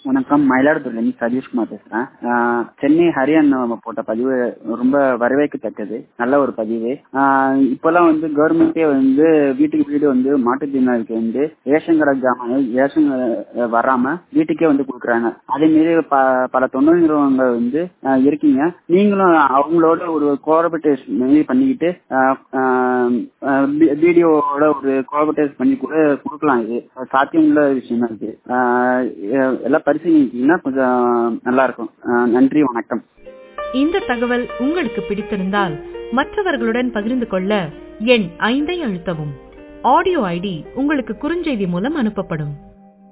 வணக்கம் மயிலாடுதுறையிலேருந்து சதீஷ்குமார் பேசுறேன் ஆஹ் சென்னை ஹரியானா போட்ட பதிவு ரொம்ப வரவேற்கத்தக்கது நல்ல ஒரு பதிவு ஆஹ் இப்பெல்லாம் வந்து கவர்மெண்டே வந்து வீட்டுக்கு வீடு வந்து மாற்றுத்திறனாளிக்கு வந்து ரேஷன் கடை ஜாமான் ரேஷன் அஹ், வராம வீட்டுக்கே வந்து கொடுக்குறாங்க அதே மாரி ப பல தொண்டு நிறுவனங்கள் வந்து ஆஹ், இருக்கீங்க நீங்களும் அவங்களோட ஒரு கோஆபரேட்டிவ் மாரி பண்ணிக்கிட்டு வீடியோவோட ஒரு கோஆபரேட்டிவ் பண்ணி கூட கொடுக்கலாம் இது சாத்தியமுள்ள விஷயம் தான் இது ஆஹ், எ- எல்லாம் பரிசீலித்தீங்கன்னா கொஞ்சம் நல்லா இருக்கும் ஆஹ், நன்றி வணக்கம் இந்த தகவல் உங்களுக்கு பிடித்திருந்தால் மற்றவர்களுடன் பகிர்ந்து கொள்ள எண் ஐந்தை அழுத்தவும் ஆடியோ ஐடி உங்களுக்கு குறுஞ்செய்தி மூலம் அனுப்பப்படும்